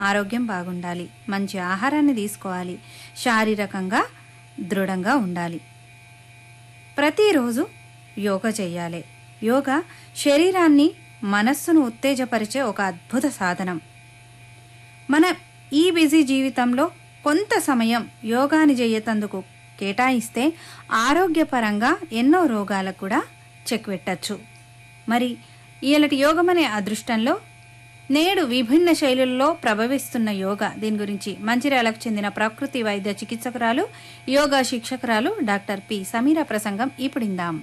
ఆరోగ్యం బాగుండాలి మంచి ఆహారాన్ని తీసుకోవాలి శారీరకంగా దృఢంగా ఉండాలి ప్రతిరోజు యోగా చేయాలి యోగా శరీరాన్ని మనస్సును ఉత్తేజపరిచే ఒక అద్భుత సాధనం మన ఈ బిజీ జీవితంలో కొంత సమయం యోగాని చేయతందుకు కేటాయిస్తే ఆరోగ్యపరంగా ఎన్నో రోగాలకు కూడా చెక్ పెట్టచ్చు మరి ఇలాంటి యోగం అనే అదృష్టంలో నేడు విభిన్న శైలుల్లో ప్రభవిస్తున్న యోగా దీని గురించి మంచిర్యాలకు చెందిన ప్రకృతి వైద్య చికిత్సకురాలు యోగా శిక్షకురాలు డాక్టర్ పి సమీర ప్రసంగం ఇప్పుడిందాం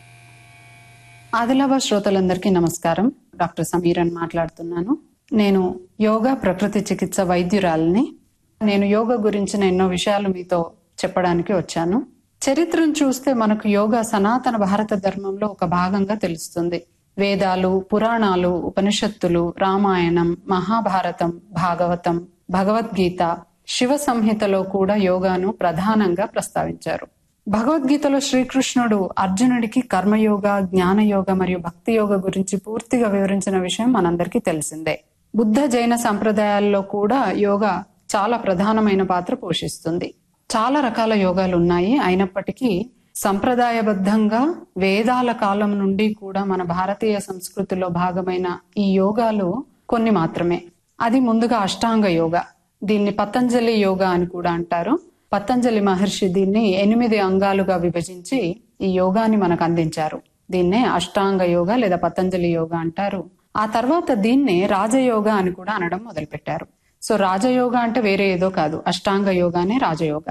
ఆదిలాబాద్ శ్రోతలందరికీ నమస్కారం డాక్టర్ సమీరన్ మాట్లాడుతున్నాను నేను యోగా ప్రకృతి చికిత్స వైద్యురాలిని నేను యోగా గురించిన ఎన్నో విషయాలు మీతో చెప్పడానికి వచ్చాను చరిత్రను చూస్తే మనకు యోగా సనాతన భారత ధర్మంలో ఒక భాగంగా తెలుస్తుంది వేదాలు పురాణాలు ఉపనిషత్తులు రామాయణం మహాభారతం భాగవతం భగవద్గీత శివ సంహితలో కూడా యోగాను ప్రధానంగా ప్రస్తావించారు భగవద్గీతలో శ్రీకృష్ణుడు అర్జునుడికి కర్మయోగ జ్ఞానయోగ మరియు భక్తి యోగ గురించి పూర్తిగా వివరించిన విషయం మనందరికీ తెలిసిందే బుద్ధ జైన సంప్రదాయాల్లో కూడా యోగా చాలా ప్రధానమైన పాత్ర పోషిస్తుంది చాలా రకాల యోగాలు ఉన్నాయి అయినప్పటికీ సంప్రదాయబద్ధంగా వేదాల కాలం నుండి కూడా మన భారతీయ సంస్కృతిలో భాగమైన ఈ యోగాలు కొన్ని మాత్రమే అది ముందుగా అష్టాంగ యోగా దీన్ని పతంజలి యోగా అని కూడా అంటారు పతంజలి మహర్షి దీన్ని ఎనిమిది అంగాలుగా విభజించి ఈ యోగాని మనకు అందించారు దీన్నే అష్టాంగ యోగా లేదా పతంజలి యోగా అంటారు ఆ తర్వాత దీన్నే రాజయోగ అని కూడా అనడం మొదలుపెట్టారు సో రాజయోగ అంటే వేరే ఏదో కాదు అష్టాంగ యోగానే రాజయోగ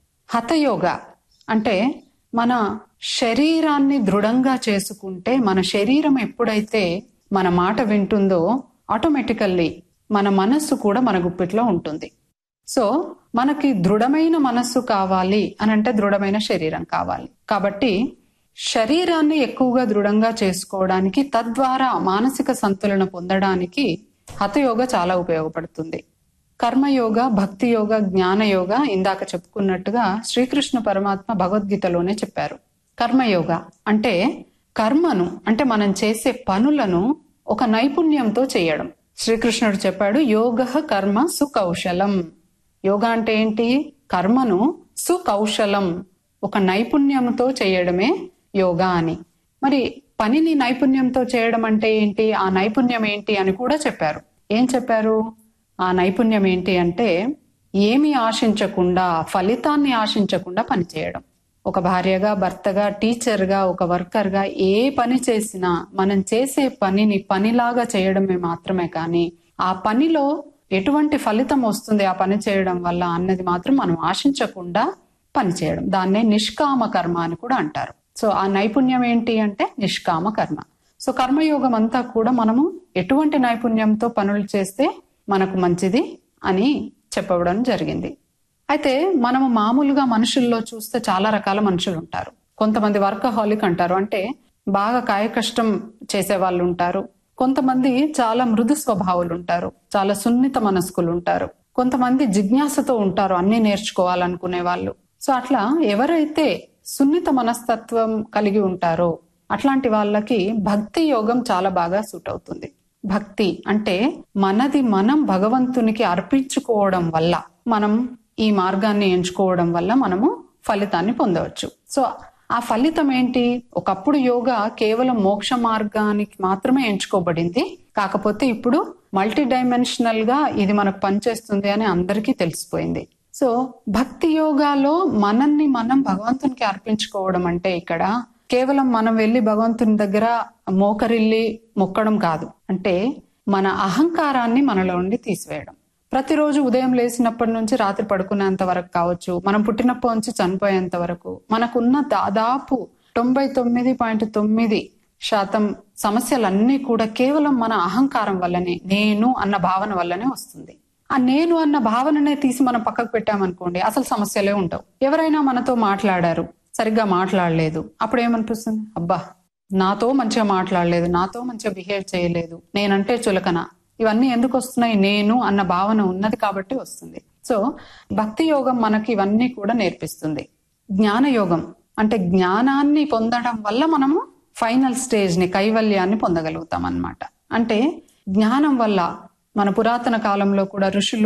హతయోగ అంటే మన శరీరాన్ని దృఢంగా చేసుకుంటే మన శరీరం ఎప్పుడైతే మన మాట వింటుందో ఆటోమేటికల్లీ మన మనస్సు కూడా మన గుప్పిట్లో ఉంటుంది సో మనకి దృఢమైన మనస్సు కావాలి అని అంటే దృఢమైన శరీరం కావాలి కాబట్టి శరీరాన్ని ఎక్కువగా దృఢంగా చేసుకోవడానికి తద్వారా మానసిక సంతులన పొందడానికి హతయోగ చాలా ఉపయోగపడుతుంది కర్మయోగ భక్తి యోగ జ్ఞాన యోగ ఇందాక చెప్పుకున్నట్టుగా శ్రీకృష్ణ పరమాత్మ భగవద్గీతలోనే చెప్పారు కర్మయోగ అంటే కర్మను అంటే మనం చేసే పనులను ఒక నైపుణ్యంతో చేయడం శ్రీకృష్ణుడు చెప్పాడు యోగ కర్మ సుకౌశలం యోగా అంటే ఏంటి కర్మను సుకౌశలం ఒక నైపుణ్యంతో చేయడమే యోగా అని మరి పనిని నైపుణ్యంతో చేయడం అంటే ఏంటి ఆ నైపుణ్యం ఏంటి అని కూడా చెప్పారు ఏం చెప్పారు ఆ నైపుణ్యం ఏంటి అంటే ఏమి ఆశించకుండా ఫలితాన్ని ఆశించకుండా పనిచేయడం ఒక భార్యగా భర్తగా టీచర్గా ఒక వర్కర్గా ఏ పని చేసినా మనం చేసే పనిని పనిలాగా చేయడమే మాత్రమే కానీ ఆ పనిలో ఎటువంటి ఫలితం వస్తుంది ఆ పని చేయడం వల్ల అన్నది మాత్రం మనం ఆశించకుండా పని చేయడం దాన్నే నిష్కామ కర్మ అని కూడా అంటారు సో ఆ నైపుణ్యం ఏంటి అంటే నిష్కామ కర్మ సో కర్మయోగం అంతా కూడా మనము ఎటువంటి నైపుణ్యంతో పనులు చేస్తే మనకు మంచిది అని చెప్పవడం జరిగింది అయితే మనము మామూలుగా మనుషుల్లో చూస్తే చాలా రకాల మనుషులు ఉంటారు కొంతమంది వర్కహాలిక్ అంటారు అంటే బాగా కాయ కష్టం చేసే వాళ్ళు ఉంటారు కొంతమంది చాలా మృదు స్వభావులు ఉంటారు చాలా సున్నిత మనస్కులు ఉంటారు కొంతమంది జిజ్ఞాసతో ఉంటారు అన్ని నేర్చుకోవాలనుకునే వాళ్ళు సో అట్లా ఎవరైతే సున్నిత మనస్తత్వం కలిగి ఉంటారో అట్లాంటి వాళ్ళకి భక్తి యోగం చాలా బాగా సూట్ అవుతుంది భక్తి అంటే మనది మనం భగవంతునికి అర్పించుకోవడం వల్ల మనం ఈ మార్గాన్ని ఎంచుకోవడం వల్ల మనము ఫలితాన్ని పొందవచ్చు సో ఆ ఫలితం ఏంటి ఒకప్పుడు యోగా కేవలం మోక్ష మార్గానికి మాత్రమే ఎంచుకోబడింది కాకపోతే ఇప్పుడు మల్టీ డైమెన్షనల్ గా ఇది మనకు పనిచేస్తుంది అని అందరికీ తెలిసిపోయింది సో భక్తి యోగాలో మనల్ని మనం భగవంతునికి అర్పించుకోవడం అంటే ఇక్కడ కేవలం మనం వెళ్ళి భగవంతుని దగ్గర మోకరిల్లి మొక్కడం కాదు అంటే మన అహంకారాన్ని మనలో నుండి తీసివేయడం ప్రతిరోజు ఉదయం లేచినప్పటి నుంచి రాత్రి పడుకునేంత వరకు కావచ్చు మనం పుట్టినప్పటి నుంచి చనిపోయేంత వరకు మనకున్న దాదాపు తొంభై తొమ్మిది పాయింట్ తొమ్మిది శాతం సమస్యలన్నీ కూడా కేవలం మన అహంకారం వల్లనే నేను అన్న భావన వల్లనే వస్తుంది ఆ నేను అన్న భావననే తీసి మనం పక్కకు పెట్టామనుకోండి అసలు సమస్యలే ఉండవు ఎవరైనా మనతో మాట్లాడారు సరిగ్గా మాట్లాడలేదు అప్పుడు ఏమనిపిస్తుంది అబ్బా నాతో మంచిగా మాట్లాడలేదు నాతో మంచిగా బిహేవ్ చేయలేదు నేనంటే చులకన ఇవన్నీ ఎందుకు వస్తున్నాయి నేను అన్న భావన ఉన్నది కాబట్టి వస్తుంది సో భక్తి యోగం మనకి ఇవన్నీ కూడా నేర్పిస్తుంది జ్ఞాన యోగం అంటే జ్ఞానాన్ని పొందడం వల్ల మనము ఫైనల్ స్టేజ్ ని కైవల్యాన్ని పొందగలుగుతాం అన్నమాట అంటే జ్ఞానం వల్ల మన పురాతన కాలంలో కూడా ఋషులు